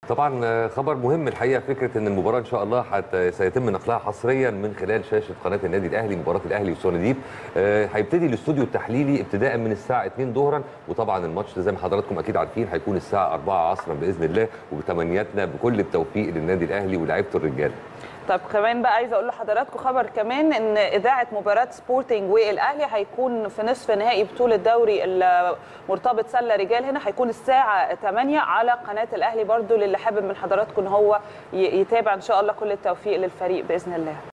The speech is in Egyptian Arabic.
طبعا خبر مهم الحقيقه فكره ان المباراه ان شاء الله حتى سيتم نقلها حصريا من خلال شاشه قناه النادي الاهلي مباراه الاهلي وسونديب آه، هيبتدي الاستوديو التحليلي ابتداء من الساعه 2 ظهرا وطبعا الماتش زي ما حضراتكم اكيد عارفين هيكون الساعه 4 عصرا باذن الله وبتمنياتنا بكل التوفيق للنادي الاهلي ولاعيبته الرجاله طب كمان بقى عايزه اقول لحضراتكم خبر كمان ان اذاعه مباراه سبورتنج والاهلي هيكون في نصف نهائي بطوله دوري مرتبط سله رجال هنا هيكون الساعه 8 على قناه الاهلي برضو للي حابب من حضراتكم ان هو ي- يتابع ان شاء الله كل التوفيق للفريق باذن الله